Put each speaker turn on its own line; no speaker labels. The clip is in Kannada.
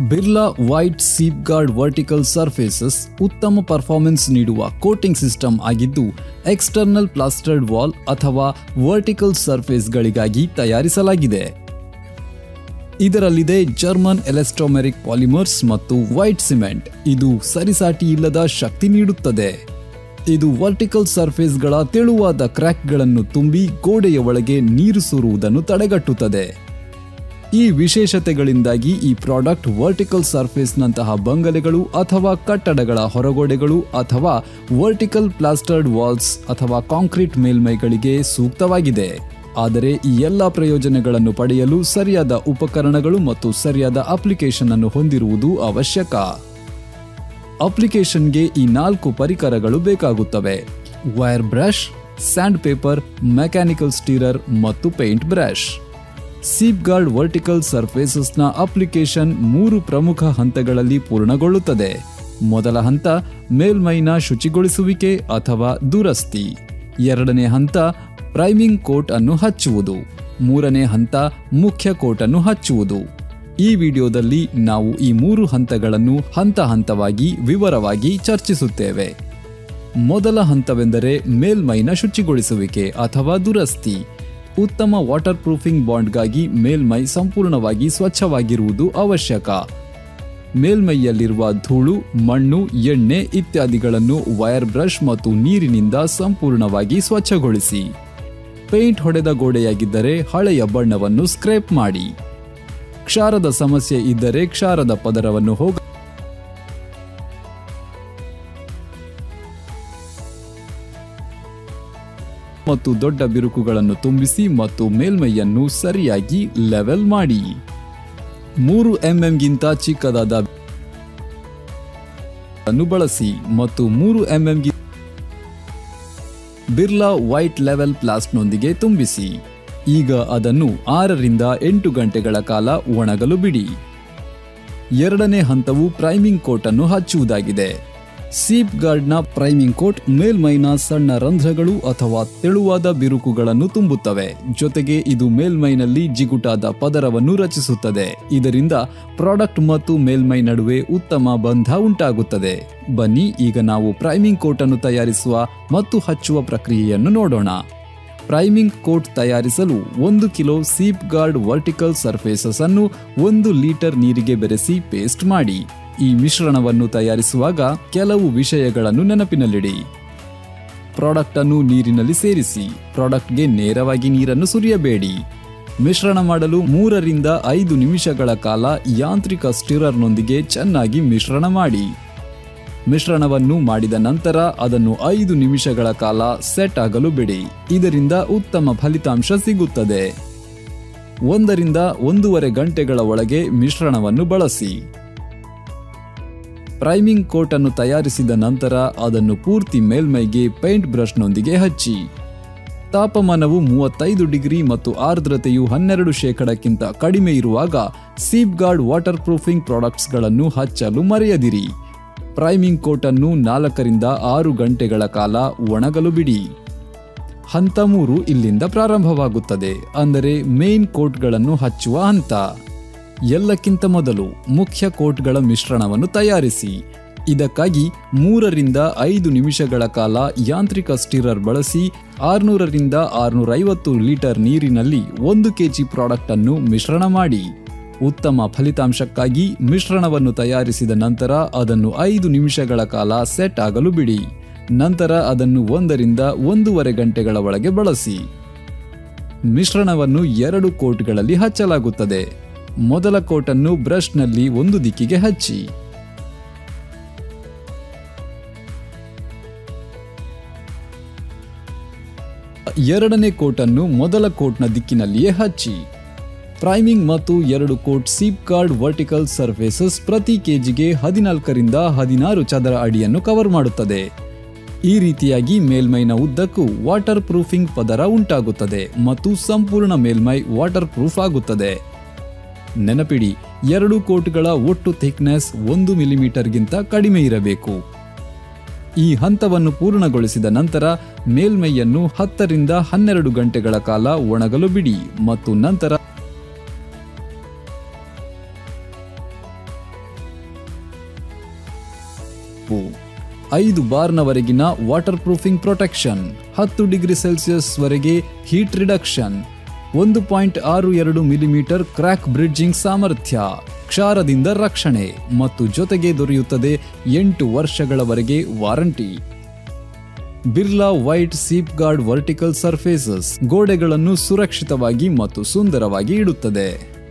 Birla white seep guard vertical surfaces ಉತ್ತಮ ಪರ್ಫಾರ್ಮೆನ್ಸ್ ನೀಡುವ ಕೋಟಿಂಗ್ ಸಿಸ್ಟಮ್ ಆಗಿದ್ದು ಎಕ್ಸ್ಟರ್ನಲ್ ಪ್ಲಾಸ್ಟರ್ಡ್ ವಾಲ್ ಅಥವಾ ವರ್ಟಿಕಲ್ ಸರ್ಫೇಸ್ಗಳಿಗಾಗಿ ತಯಾರಿಸಲಾಗಿದೆ ಇದರಲ್ಲಿದೆ ಜರ್ಮನ್ ಎಲೆಸ್ಟೋಮೆರಿಕ್ ಪಾಲಿಮರ್ಸ್ ಮತ್ತು ವೈಟ್ ಸಿಮೆಂಟ್ ಇದು ಸರಿಸಾಟಿ ಇಲ್ಲದ ಶಕ್ತಿ ನೀಡುತ್ತದೆ ಇದು ವರ್ಟಿಕಲ್ ಸರ್ಫೇಸ್ಗಳ ತೆಳುವಾದ ಕ್ರ್ಯಾಕ್ಗಳನ್ನು ತುಂಬಿ ಗೋಡೆಯ ಒಳಗೆ ನೀರು ಸುರುವುದನ್ನು ತಡೆಗಟ್ಟುತ್ತದೆ ಈ ವಿಶೇಷತೆಗಳಿಂದಾಗಿ ಈ ಪ್ರಾಡಕ್ಟ್ ವರ್ಟಿಕಲ್ ಸರ್ಫೇಸ್ನಂತಹ ಬಂಗಲೆಗಳು ಅಥವಾ ಕಟ್ಟಡಗಳ ಹೊರಗೋಡೆಗಳು ಅಥವಾ ವರ್ಟಿಕಲ್ ಪ್ಲಾಸ್ಟರ್ಡ್ ವಾಲ್ಸ್ ಅಥವಾ ಕಾಂಕ್ರೀಟ್ ಮೇಲ್ಮೈಗಳಿಗೆ ಸೂಕ್ತವಾಗಿದೆ ಆದರೆ ಈ ಎಲ್ಲ ಪ್ರಯೋಜನಗಳನ್ನು ಪಡೆಯಲು ಸರಿಯಾದ ಉಪಕರಣಗಳು ಮತ್ತು ಸರಿಯಾದ ಅಪ್ಲಿಕೇಶನ್ ಅನ್ನು ಹೊಂದಿರುವುದು ಅವಶ್ಯಕ ಅಪ್ಲಿಕೇಶನ್ಗೆ ಈ ನಾಲ್ಕು ಪರಿಕರಗಳು ಬೇಕಾಗುತ್ತವೆ wire brush sandpaper mechanical stirrer ಮತ್ತು paint brush seep guard vertical ಸರ್ಫೇಸಸ್ನ ಅಪ್ಲಿಕೇಶನ್ ಮೂರು ಪ್ರಮುಖ ಹಂತಗಳಲ್ಲಿ ಪೂರ್ಣಗೊಳ್ಳುತ್ತದೆ ಮೊದಲ ಹಂತ ಮೇಲ್ಮೈನ ಶುಚಿಗೊಳಿಸುವಿಕೆ ಅಥವಾ ದುರಸ್ತಿ ಎರಡನೇ ಹಂತ ಪ್ರೈಮಿಂಗ್ ಕೋಟ್ ಅನ್ನು ಹಚ್ಚುವುದು ಮೂರನೇ ಹಂತ ಮುಖ್ಯ ಕೋಟ್ ಅನ್ನು ಹಚ್ಚುವುದು ಈ ವಿಡಿಯೋದಲ್ಲಿ ನಾವು ಈ ಮೂರು ಹಂತಗಳನ್ನು ಹಂತ ಹಂತವಾಗಿ ವಿವರವಾಗಿ ಚರ್ಚಿಸುತ್ತೇವೆ ಮೊದಲ ಹಂತವೆಂದರೆ ಮೇಲ್ಮೈನ ಶುಚಿಗೊಳಿಸುವಿಕೆ ಅಥವಾ ದುರಸ್ತಿ ಉತ್ತಮ ವಾಟರ್ ಪ್ರೂಫಿಂಗ್ ಬಾಂಡ್ಗಾಗಿ ಮೇಲ್ಮೈ ಸಂಪೂರ್ಣವಾಗಿ ಸ್ವಚ್ಛವಾಗಿರುವುದು ಅವಶ್ಯಕ ಮೇಲ್ಮೈಯಲ್ಲಿರುವ ಧೂಳು ಮಣ್ಣು ಎಣ್ಣೆ ಇತ್ಯಾದಿಗಳನ್ನು ವೈರ್ ಬ್ರಷ್ ಮತ್ತು ನೀರಿನಿಂದ ಸಂಪೂರ್ಣವಾಗಿ ಸ್ವಚ್ಛಗೊಳಿಸಿ ಪೇಂಟ್ ಹೊಡೆದ ಗೋಡೆಯಾಗಿದ್ದರೆ ಹಳೆಯ ಬಣ್ಣವನ್ನು ಸ್ಕ್ರೇಪ್ ಮಾಡಿ ಕ್ಷಾರದ ಸಮಸ್ಯೆ ಇದ್ದರೆ ಕ್ಷಾರದ ಪದರವನ್ನು ಹೋಗ ಮತ್ತು ದೊಡ್ಡ ಬಿರುಕುಗಳನ್ನು ತುಂಬಿಸಿ ಮತ್ತು ಮೇಲ್ಮೈಯನ್ನು ಸರಿಯಾಗಿ ಲೆವೆಲ್ ಮಾಡಿ ಮೂರು ಎಂಎಂಗಿಂತ ಚಿಕ್ಕದಾದ ಅನ್ನು ಬಳಸಿ ಮತ್ತು ಮೂರು ಎಂಎಂಗಿ ಬಿರ್ಲಾ ವೈಟ್ ಲೆವೆಲ್ ಪ್ಲಾಸ್ಟ್ನೊಂದಿಗೆ ತುಂಬಿಸಿ ಈಗ ಅದನ್ನು ಆರರಿಂದ ಎಂಟು ಗಂಟೆಗಳ ಕಾಲ ಒಣಗಲು ಬಿಡಿ ಎರಡನೇ ಹಂತವು ಪ್ರೈಮಿಂಗ್ ಕೋಟ್ ಅನ್ನು ಹಚ್ಚುವುದಾಗಿದೆ ಸೀಪ್ ಗಾರ್ಡ್ನ ಪ್ರೈಮಿಂಗ್ ಕೋಟ್ ಮೇಲ್ಮೈನ ಸಣ್ಣ ರಂಧ್ರಗಳು ಅಥವಾ ತೆಳುವಾದ ಬಿರುಕುಗಳನ್ನು ತುಂಬುತ್ತವೆ ಜೊತೆಗೆ ಇದು ಮೇಲ್ಮೈನಲ್ಲಿ ಜಿಗುಟಾದ ಪದರವನ್ನು ರಚಿಸುತ್ತದೆ ಇದರಿಂದ ಪ್ರಾಡಕ್ಟ್ ಮತ್ತು ಮೇಲ್ಮೈ ನಡುವೆ ಉತ್ತಮ ಬಂಧ ಉಂಟಾಗುತ್ತದೆ ಬನ್ನಿ ಈಗ ನಾವು ಪ್ರೈಮಿಂಗ್ ಕೋಟ್ ಅನ್ನು ತಯಾರಿಸುವ ಮತ್ತು ಹಚ್ಚುವ ಪ್ರಕ್ರಿಯೆಯನ್ನು ನೋಡೋಣ ಪ್ರೈಮಿಂಗ್ ಕೋಟ್ ತಯಾರಿಸಲು ಒಂದು kilo seep guard vertical surfaces ಅನ್ನು ಒಂದು ಲೀಟರ್ ನೀರಿಗೆ ಬೆರೆಸಿ ಪೇಸ್ಟ್ ಮಾಡಿ ಈ ಮಿಶ್ರಣವನ್ನು ತಯಾರಿಸುವಾಗ ಕೆಲವು ವಿಷಯಗಳನ್ನು ನೆನಪಿನಲ್ಲಿಡಿ ಪ್ರಾಡಕ್ಟ್ ಅನ್ನು ನೀರಿನಲ್ಲಿ ಸೇರಿಸಿ ಪ್ರಾಡಕ್ಟ್ಗೆ ನೇರವಾಗಿ ನೀರನ್ನು ಸುರಿಯಬೇಡಿ ಮಿಶ್ರಣ ಮಾಡಲು ಮೂರರಿಂದ ಐದು ನಿಮಿಷಗಳ ಕಾಲ ಯಾಂತ್ರಿಕ ಸ್ಟಿರರ್ನೊಂದಿಗೆ ಚೆನ್ನಾಗಿ ಮಿಶ್ರಣ ಮಾಡಿ ಮಿಶ್ರಣವನ್ನು ಮಾಡಿದ ನಂತರ ಅದನ್ನು ಐದು ನಿಮಿಷಗಳ ಕಾಲ ಸೆಟ್ ಆಗಲು ಬಿಡಿ ಇದರಿಂದ ಉತ್ತಮ ಫಲಿತಾಂಶ ಸಿಗುತ್ತದೆ ಒಂದರಿಂದ ಒಂದೂವರೆ ಗಂಟೆಗಳ ಒಳಗೆ ಮಿಶ್ರಣವನ್ನು ಬಳಸಿ ಪ್ರೈಮಿಂಗ್ ಕೋಟ್ ಅನ್ನು ತಯಾರಿಸಿದ ನಂತರ ಅದನ್ನು ಪೂರ್ತಿ ಮೇಲ್ಮೈಗೆ ಪೇಂಟ್ ಬ್ರಷ್ನೊಂದಿಗೆ ಹಚ್ಚಿ ತಾಪಮಾನವು ಮೂವತ್ತೈದು ಡಿಗ್ರಿ ಮತ್ತು ಆರ್ದ್ರತೆಯು ಹನ್ನೆರಡು ಶೇಕಡಕ್ಕಿಂತ ಕಡಿಮೆ ಇರುವಾಗ ಸೀಪ್ ಗಾರ್ಡ್ ವಾಟರ್ ಪ್ರೂಫಿಂಗ್ ಪ್ರಾಡಕ್ಟ್ಸ್ಗಳನ್ನು ಹಚ್ಚಲು ಮರೆಯದಿರಿ ಪ್ರೈಮಿಂಗ್ ಕೋಟ್ ಅನ್ನು ನಾಲ್ಕರಿಂದ ಆರು ಗಂಟೆಗಳ ಕಾಲ ಒಣಗಲು ಬಿಡಿ ಹಂತ ಮೂರು ಇಲ್ಲಿಂದ ಪ್ರಾರಂಭವಾಗುತ್ತದೆ ಅಂದರೆ ಮೇನ್ ಕೋಟ್ಗಳನ್ನು ಹಚ್ಚುವ ಹಂತ ಎಲ್ಲಕ್ಕಿಂತ ಮೊದಲು ಮುಖ್ಯ ಕೋಟ್ಗಳ ಮಿಶ್ರಣವನ್ನು ತಯಾರಿಸಿ ಇದಕ್ಕಾಗಿ ಮೂರರಿಂದ ಐದು ನಿಮಿಷಗಳ ಕಾಲ ಯಾಂತ್ರಿಕ ಸ್ಟಿರರ್ ಬಳಸಿ ಆರುನೂರರಿಂದ ಆರುನೂರೈವತ್ತು ಲೀಟರ್ ನೀರಿನಲ್ಲಿ ಒಂದು ಕೆಜಿ ಪ್ರಾಡಕ್ಟ್ ಅನ್ನು ಮಿಶ್ರಣ ಮಾಡಿ ಉತ್ತಮ ಫಲಿತಾಂಶಕ್ಕಾಗಿ ಮಿಶ್ರಣವನ್ನು ತಯಾರಿಸಿದ ನಂತರ ಅದನ್ನು ಐದು ನಿಮಿಷಗಳ ಕಾಲ ಸೆಟ್ ಆಗಲು ಬಿಡಿ ನಂತರ ಅದನ್ನು ಒಂದರಿಂದ ಒಂದೂವರೆ ಗಂಟೆಗಳ ಒಳಗೆ ಬಳಸಿ ಮಿಶ್ರಣವನ್ನು ಎರಡು ಕೋಟ್ಗಳಲ್ಲಿ ಹಚ್ಚಲಾಗುತ್ತದೆ ಮೊದಲ ಕೋಟನ್ನು ಬ್ರಷ್ನಲ್ಲಿ ಒಂದು ದಿಕ್ಕಿಗೆ ಹಚ್ಚಿ ಎರಡನೇ ಕೋಟನ್ನು ಮೊದಲ ಕೋಟ್ನ ದಿಕ್ಕಿನಲ್ಲಿಯೇ ಹಚ್ಚಿ ಪ್ರೈಮಿಂಗ್ ಮತ್ತು ಎರಡು coat seep guard vertical surfaces ಪ್ರತಿ ಕೆಜಿಗೆ ಹದಿನಾಲ್ಕರಿಂದ ಹದಿನಾರು ಚದರ ಅಡಿಯನ್ನು ಕವರ್ ಮಾಡುತ್ತದೆ ಈ ರೀತಿಯಾಗಿ ಮೇಲ್ಮೈನ ಉದ್ದಕ್ಕೂ ವಾಟರ್ ಪ್ರೂಫಿಂಗ್ ಪದರ ಉಂಟಾಗುತ್ತದೆ ಮತ್ತು ಸಂಪೂರ್ಣ ಮೇಲ್ಮೈ ವಾಟರ್ ಪ್ರೂಫ್ ಆಗುತ್ತದೆ ನೆನಪಿಡಿ ಎರಡು ಕೋಟ್ಗಳ ಒಟ್ಟು ಥಿಕ್ನೆಸ್ ಒಂದು ಮಿಲಿಮೀಟರ್ಗಿಂತ ಕಡಿಮೆ ಇರಬೇಕು ಈ ಹಂತವನ್ನು ಪೂರ್ಣಗೊಳಿಸಿದ ನಂತರ ಮೇಲ್ಮೈಯನ್ನು ಹತ್ತರಿಂದ ಹನ್ನೆರಡು ಗಂಟೆಗಳ ಕಾಲ ಒಣಗಲು ಬಿಡಿ ಮತ್ತು ನಂತರ ಉಪ್ಪು ಐದು ಬಾರ್ನವರೆಗಿನ ವಾಟರ್ ಪ್ರೂಫಿಂಗ್ ಪ್ರೊಟೆಕ್ಷನ್ ಹತ್ತು ಡಿಗ್ರಿ ಸೆಲ್ಸಿಯಸ್ ವರೆಗೆ ಹೀಟ್ ರಿಡಕ್ಷನ್ ಒಂದು ಪಾಯಿಂಟ್ ಆರು ಎರಡು ಮಿಲಿಮೀಟರ್ ಕ್ರ್ಯಾಕ್ ಬ್ರಿಡ್ಜಿಂಗ್ ಸಾಮರ್ಥ್ಯ ಕ್ಷಾರದಿಂದ ರಕ್ಷಣೆ ಮತ್ತು ಜೊತೆಗೆ ದೊರೆಯುತ್ತದೆ ಎಂಟು ವರ್ಷಗಳವರೆಗೆ warranty Birla white seep guard vertical surfaces ಗೋಡೆಗಳನ್ನು ಸುರಕ್ಷಿತವಾಗಿ ಮತ್ತು ಸುಂದರವಾಗಿ ಇಡುತ್ತದೆ